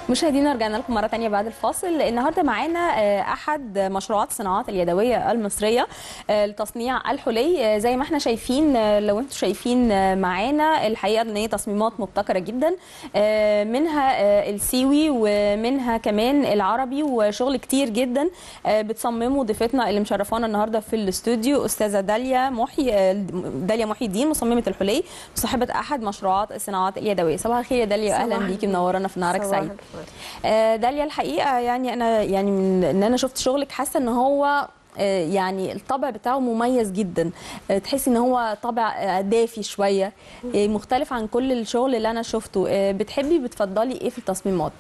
مشاهدينا رجعنا لكم مره تانية بعد الفاصل النهارده معانا آه، احد مشروعات الصناعات اليدويه المصريه آه، لتصنيع الحلي آه، زي ما احنا شايفين آه، لو انتم شايفين آه، معانا الحقيقه ان هي تصميمات مبتكره جدا آه، منها آه، السيوي ومنها كمان العربي وشغل كتير جدا آه، بتصممه ضيفتنا اللي مشرفانا النهارده في الاستوديو استاذه داليا محي آه، داليا محي الدين مصممه الحلي وصاحبه احد مشروعات الصناعات اليدويه صباح الخير يا داليا صباح واهلا بيكي الخير. منورانا في نهارك صباح سعيد الفل. آه، داليا الحقيقه يعني انا يعني من ان انا شفت شغلك حاسه ان هو آه، يعني الطبع بتاعه مميز جدا آه، تحسي ان هو طبع آه، دافي شويه آه، مختلف عن كل الشغل اللي انا شفته آه، بتحبي بتفضلي ايه في التصميمات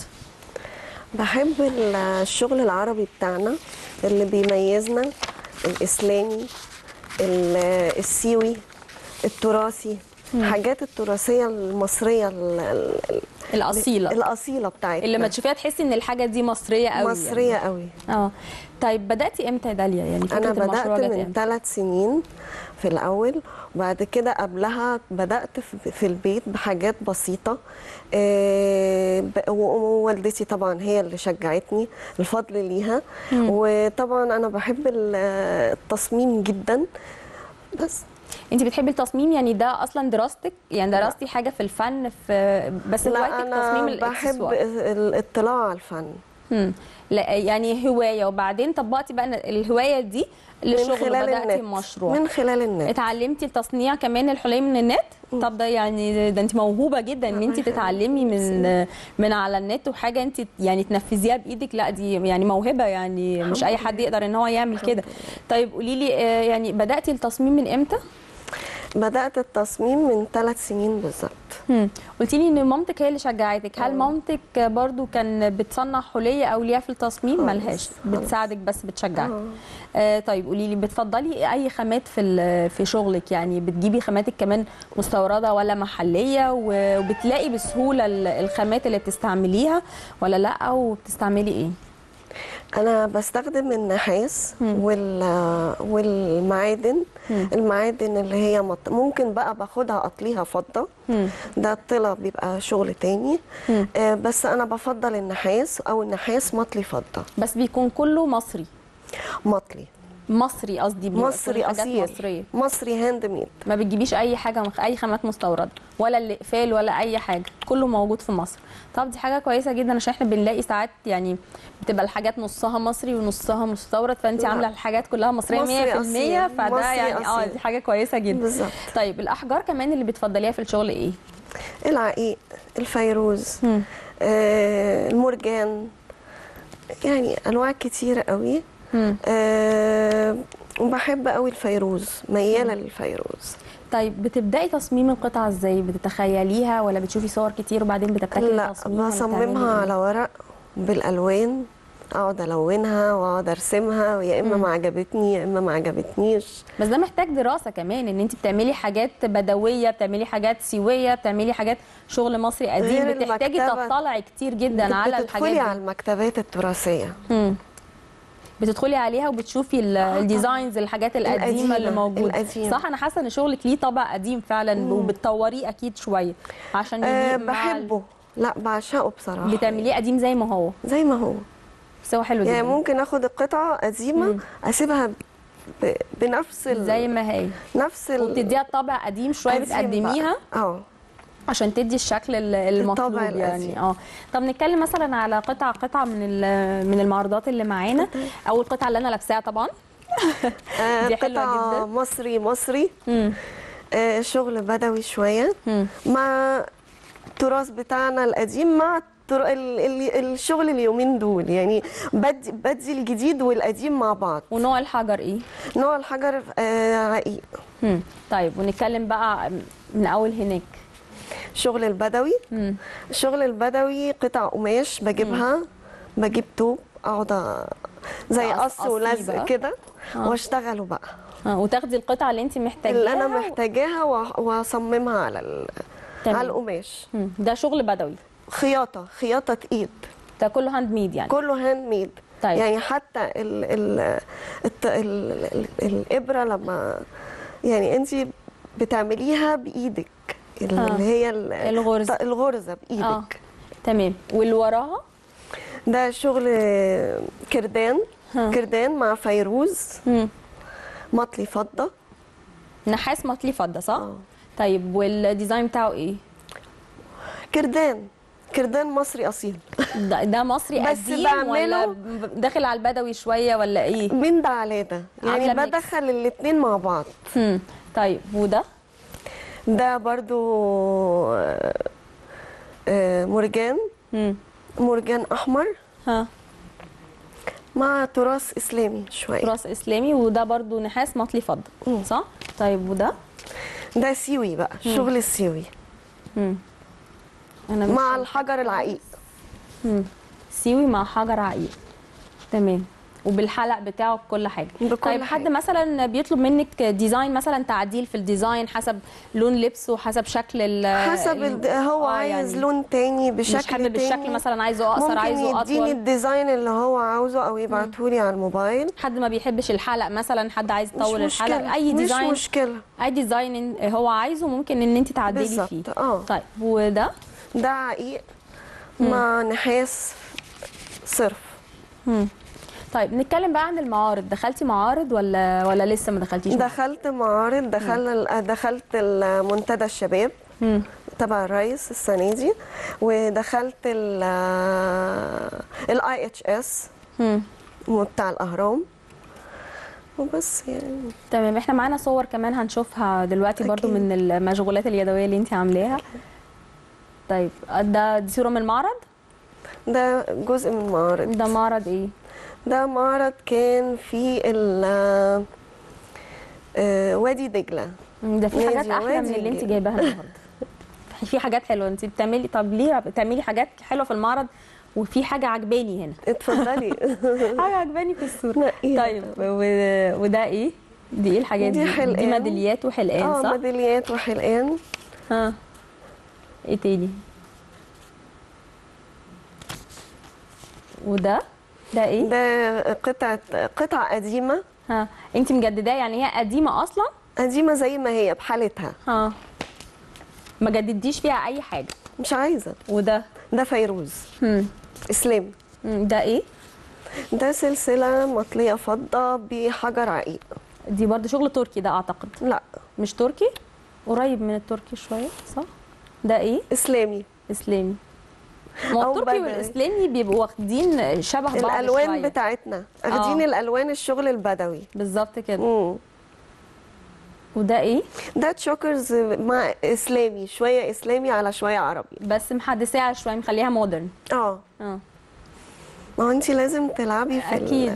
بحب ال- الشغل العربي بتاعنا اللي بيميزنا الإسلامي ال- السيوي التراثي الحاجات التراثية المصرية ال- ال- الاصيله الأصيلة بتاعتنا اللي لما تشوفيها تحسي ان الحاجه دي مصريه قوي مصرية قوي يعني. اه طيب بداتي امتى يا داليا يعني فكره أنا المشروع بدأت جت من امتى ثلاث سنين في الأول وبعد كده قبلها بدأت في- في البيت بحاجات بسيطة آه، ب- و- ووالدتي طبعا هي اللي شجعتني الفضل ليها وطبعا أنا بحب ال- التصميم جدا بس انت بتحبي التصميم يعني ده اصلا دراستك يعني درستي حاجه في الفن في بس لا هوايتك تصميم أنا بحب الاكسسوار الاطلاع على الفن مم. لا يعني هوايه وبعدين طبقتي بقى الهوايه دي للشغل وبداتي النت مشروع من خلال النت اتعلمتي التصنيع كمان الحلي من النت طب ده يعني ده انت موهوبه جدا ان انت تتعلمي من من على النت وحاجه انت يعني تنفذيها بايدك لا دي يعني موهبه يعني مش اي حد يقدر ان هو يعمل كده طيب قولي لي آه، يعني بداتي التصميم من امتى بدأت التصميم من ثلاث سنين بالظبط هم. قلتي لي ان مامتك هي اللي شجعتك هل مامتك برضو كان بتصنع حليه او ليها في التصميم خالص، ملهاش خالص. بتساعدك بس بتشجعك آه طيب قولي لي بتفضلي اي خامات في ال- في شغلك يعني بتجيبي خاماتك كمان مستورده ولا محليه و- وبتلاقي بسهوله ال- الخامات اللي بتستعمليها ولا لا وبتستعملي ايه انا بستخدم النحاس وال والمعادن المعادن اللي هي مط... ممكن بقى باخدها اطليها فضه ده الطلا بيبقى شغل تاني آه بس انا بفضل النحاس او النحاس مطلي فضه بس بيكون كله مصري مطلي مصري قصدي بيبقى مصري كل حاجات اصيل مصريه مصري هاند ميد ما بتجيبيش اي حاجه مخ... اي خامات مستورده ولا الاقفال ولا اي حاجه كله موجود في مصر طب دي حاجه كويسه جدا عشان احنا بنلاقي ساعات يعني بتبقى الحاجات نصها مصري ونصها مستورد فانت لا. عامله الحاجات كلها مصريه 100% مصري أصيل. فده مصري يعني اه أصيل. دي حاجه كويسه جدا بالظبط. طيب الاحجار كمان اللي بتفضليها في الشغل ايه العقيق الفيروز آه المرجان يعني انواع كتيره قوي مم. آه وبحب قوي الفيروز مياله للفيروز طيب بتبداي تصميم القطعه ازاي بتتخيليها ولا بتشوفي صور كتير وبعدين بتبتكري لا تصميم ولا بصممها بتعملي على ورق بالالوان اقعد الونها واقعد ارسمها ويا اما ما عجبتني يا اما ما عجبتنيش بس ده محتاج دراسه كمان ان انت بتعملي حاجات بدويه بتعملي حاجات سيويه بتعملي حاجات شغل مصري قديم غير بتحتاجي المكتبة. تطلعي كتير جدا على الحاجات بتدخلي على دي المكتبات التراثيه مم. بتدخلي عليها وبتشوفي ال- طبعاً. الديزاينز الحاجات القديمه القديمة، اللي موجوده القديمة. صح انا حاسه ان شغلك ليه طابع قديم فعلا وبتطوريه اكيد شويه عشان أه يليق مع ال- بحبه لا بعشقه بصراحه بتعمليه قديم زي ما هو زي ما هو بس هو حلو يعني جدا ممكن اخد القطعه قديمه اسيبها ب... بنفس ال... زي ما هي نفس ال... وبتديها طابع قديم شويه قديم بقى. بتقدميها اه عشان تدي الشكل ال- المطلوب الطابع يعني القديم. اه طب نتكلم مثلا على قطعه قطعه من ال- من المعروضات اللي معانا اول قطعه اللي انا لابساها طبعا آه، دي حلوة قطعة جدا. مصري مصري مم. آه شغل بدوي شويه مم. مع التراث بتاعنا القديم مع التر... ال... ال... الشغل اليومين دول يعني بدي بدي الجديد والقديم مع بعض ونوع الحجر ايه نوع الحجر آه عقيق مم. طيب ونتكلم بقى من اول هناك شغل البدوي مم. الشغل البدوي قطع قماش بجيبها بجيب توب اقعد أ- زي تقص- قص قصيه ولزق بقى. كده آه. واشتغله بقى آه. وتاخدي القطعه اللي انت محتاجاها اللي انا محتاجاها وأ- واصممها على ال... تمام. على القماش مم. ده شغل بدوي خياطه خياطه ايد ده كله هاند ميد يعني كله هاند ميد طيب. يعني حتى ال ال الت- ال ال الابره لما يعني انت بتعمليها بايدك اللي آه. هي ال- الغرزة. الغرزه بايدك اه تمام واللي وراها ده شغل كردان ها. كردان مع فيروز مم. مطلي فضه نحاس مطلي فضه صح اه. طيب والديزاين بتاعه ايه كردان كردان مصري اصيل ده, ده مصري بس قديم بعمله- ولا ب- داخل على البدوي شويه ولا ايه من ده على ده عاملة يعني ميكس. بدخل الاتنين مع بعض هم. طيب وده ده برضو آه، آه، مرجان هم. مرجان احمر ها مع تراث اسلامي شويه تراث اسلامي وده برضو نحاس مطلي فضه مم. صح طيب وده ده سيوي بقى شغل السيوي هم. انا مش مع شايفة. الحجر العقيق مم. سيوي مع حجر عقيق تمام وبالحلق بتاعه بكل حاجه بكل طيب حد حاجة. مثلا بيطلب منك ديزاين مثلا تعديل في الديزاين حسب لون لبسه وحسب شكل ال حسب ال- ال... هو آه عايز يعني لون تاني بشكل مش حابب تاني الشكل مثلا عايزه اقصر ممكن عايزه يديني اطول الديزاين اللي هو عاوزه او يبعتهولي على الموبايل حد ما بيحبش الحلق مثلا حد عايز مش يطول الحلق مشكلة. اي مش ديزاين مشكله اي ديزاين إن- هو عايزه ممكن ان انت تعدلي بالظبط فيه اه طيب وده ده عقيق مع نحاس صرف مم. طيب نتكلم بقى عن المعارض دخلتي معارض ولا ولا لسه ما دخلتيش معارض؟ دخلت معارض دخل دخلت المنتدى الشباب مم. تبع الرئيس السنه دي ودخلت الاي اتش اس مم. بتاع الاهرام وبس يعني تمام احنا معانا صور كمان هنشوفها دلوقتي برضو أكيد. من المشغولات اليدويه اللي انت عاملاها طيب ده دي صوره من المعرض ده جزء من معارض ده معرض ايه ده معرض كان في ال آه، وادي دجله مم، ده في نادي حاجات احلى من وادي اللي انت الجن. جايباها النهارده في حاجات حلوه انت بتعملي طب ليه بتعملي حاجات حلوه في المعرض وفي حاجه عجباني هنا اتفضلي حاجه عجباني في الصوره نقيها. طيب و... وده ايه دي ايه الحاجات دي دي دي حلقان. ميداليات وحلقان اه صح ميداليات وحلقان ها ايه تاني وده ده ايه ده قطعه قطعه قديمه ها انت مجدداه يعني هي قديمه اصلا قديمه زي ما هي بحالتها ها ما جددتيش فيها اي حاجه مش عايزه وده ده فيروز هم. اسلامي هم، ده ايه ده سلسله مطليه فضه بحجر عقيق دي برضه شغل تركي ده اعتقد لا مش تركي قريب من التركي شويه صح ده ايه اسلامي اسلامي ما هو أو التركي بدوي. والاسلامي بيبقوا واخدين شبه بعض الالوان شوية. بتاعتنا اخدين آه. الالوان الشغل البدوي بالظبط كده مم. وده ايه ده تشوكرز مع اسلامي شويه اسلامي على شويه عربي بس محدثاها شويه مخليها مودرن اه اه ما هو انت لازم تلعبي في ال- اكيد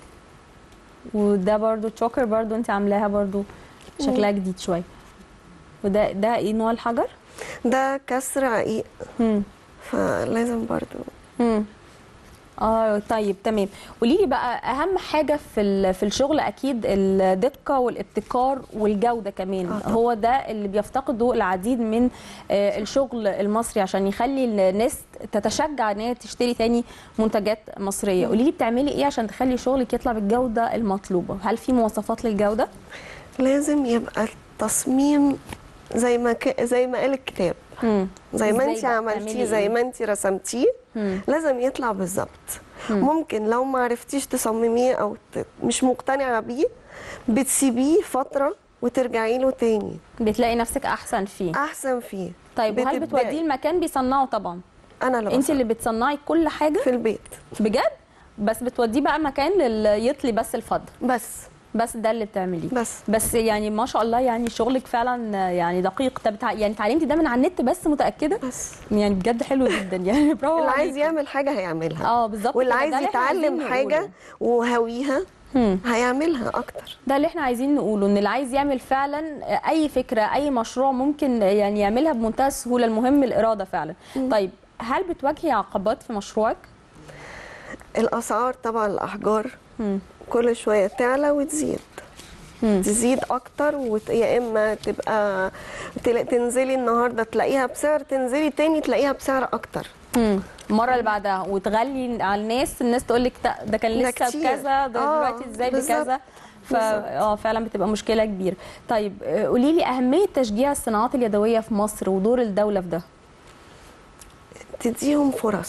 وده برضو تشوكر برضو انت عاملاها برضو شكلها جديد شويه وده ده ايه نوع الحجر ده كسر عقيق هم. فلازم برضو هم. اه طيب تمام قولي لي بقى اهم حاجه في ال- في الشغل اكيد الدقه والابتكار والجوده كمان آه طبعاً. هو ده اللي بيفتقده العديد من آه، الشغل المصري عشان يخلي الناس تتشجع ان هي تشتري تاني منتجات مصريه قولي لي بتعملي ايه عشان تخلي شغلك يطلع بالجوده المطلوبه هل في مواصفات للجوده لازم يبقى التصميم زي ما ك... زي ما قال الكتاب مم. زي ما إزاي انت بقى عملتيه بتعملي زي إيه؟ ما انت رسمتيه مم. لازم يطلع بالظبط ممكن لو ما عرفتيش تصمميه او ت... مش مقتنعه بيه بتسيبيه فتره وترجعي له تاني بتلاقي نفسك احسن فيه احسن فيه طيب وهل بتبدعي. بتوديه المكان بيصنعه طبعا انا اللي انت بصنع. اللي بتصنعي كل حاجه في البيت بجد بس بتوديه بقى مكان لل- يطلي بس الفضه بس بس ده اللي بتعمليه بس بس يعني ما شاء الله يعني شغلك فعلا يعني دقيق طب تع- يعني اتعلمتي ده من على النت بس متاكده بس يعني بجد حلو جدا يعني برافو اللي عايز عليكي. يعمل حاجه هيعملها اه بالظبط واللي كده، عايز ده اللي إحنا عايزين يتعلم حاجه نقوله. وهويها هم. هيعملها اكتر ده اللي احنا عايزين نقوله ان اللي عايز يعمل فعلا اي فكره اي مشروع ممكن يعني يعملها بمنتهى السهوله المهم الاراده فعلا طيب هل بتواجهي عقبات في مشروعك الاسعار طبعا الاحجار هم. كل شويه تعلى وتزيد هم. تزيد اكتر وت... يا اما تبقى تل... تنزلي النهارده تلاقيها بسعر تنزلي تاني تلاقيها بسعر اكتر مم. المره اللي بعدها وتغلي على الناس الناس تقول لك ده كان ده لسه كتير. بكذا ده آه، دلوقتي ازاي بالظبط. بكذا ف اه فعلا بتبقى مشكله كبيره طيب آه، قولي لي اهميه تشجيع الصناعات اليدويه في مصر ودور الدوله في ده تديهم فرص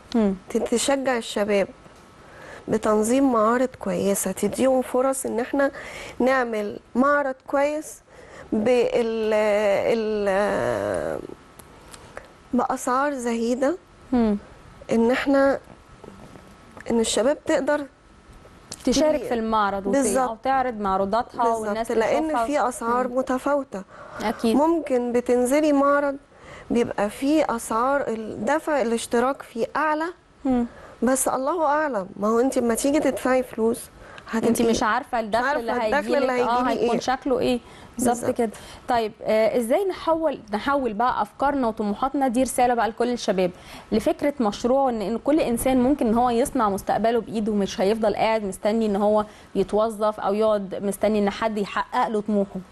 مم. تشجع الشباب بتنظيم معارض كويسة تديهم فرص ان احنا نعمل معرض كويس بال ال بأسعار زهيدة مم. ان احنا ان الشباب تقدر تشارك تبي- في المعرض وت- بالظبط. او تعرض معروضاتها والناس بالظبط لان تشوفها. في اسعار متفاوتة اكيد ممكن بتنزلي معرض بيبقى فيه اسعار الدفع الاشتراك فيه اعلى مم. بس الله اعلم ما هو انت لما تيجي تدفعي فلوس انت هتبقي- مش عارفه الدخل عارفة اللي الدخل هيجي اللي اه هيجيلي هيكون إيه. شكله ايه بالظبط بالظبط. كده طيب آه ازاي نحول نحول بقى افكارنا وطموحاتنا دي رساله بقى لكل الشباب لفكره مشروع ان إن كل انسان ممكن ان هو يصنع مستقبله بايده مش هيفضل قاعد مستني ان هو يتوظف او يقعد مستني ان حد يحقق له طموحه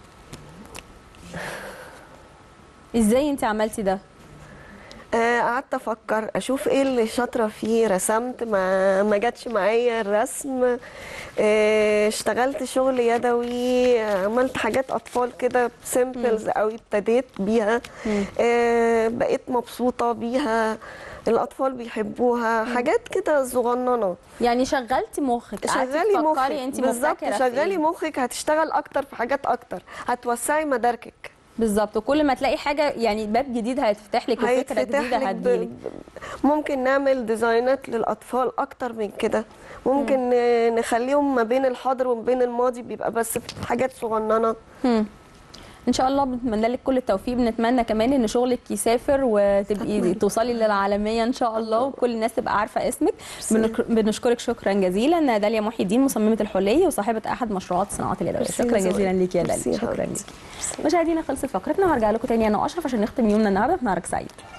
ازاي انت عملتي ده آه، قعدت افكر اشوف ايه اللي شاطره فيه رسمت ما ما جاتش معايا الرسم آه، اشتغلت شغل يدوي آه، عملت حاجات اطفال كده سيمبلز قوي ابتديت بيها آه، بقيت مبسوطه بيها الاطفال بيحبوها حاجات كده صغننه يعني شغلتي مخك قعدتي شغلي مخك تفكري انت بالظبط مبتكره في شغلي إيه؟ مخك هتشتغل اكتر في حاجات اكتر هتوسعي مداركك بالظبط وكل ما تلاقي حاجه يعني باب جديد هيتفتح لك وفكره هيتفتح جديده لك ب... هتجيلك ب- ممكن نعمل ديزاينات للاطفال اكتر من كده ممكن ن- نخليهم ما بين الحاضر وما بين الماضي بيبقى بس في حاجات صغننه مم. ان شاء الله بنتمنى لك كل التوفيق بنتمنى كمان ان شغلك يسافر وتبقي أتمنى. توصلي للعالميه ان شاء الله وكل الناس تبقى عارفه اسمك بنك- بنشكرك شكرا جزيلا داليا محي الدين مصممه الحلي وصاحبه احد مشروعات الصناعات اليدويه ميرسي شكرا يا زوي. جزيلا ليكي يا ميرسي داليا يا شكرا حبيبتي. ليكي مشاهدينا خلصت فقرتنا وهرجع لكم تاني انا واشرف عشان نختم يومنا النهارده في نهارك سعيد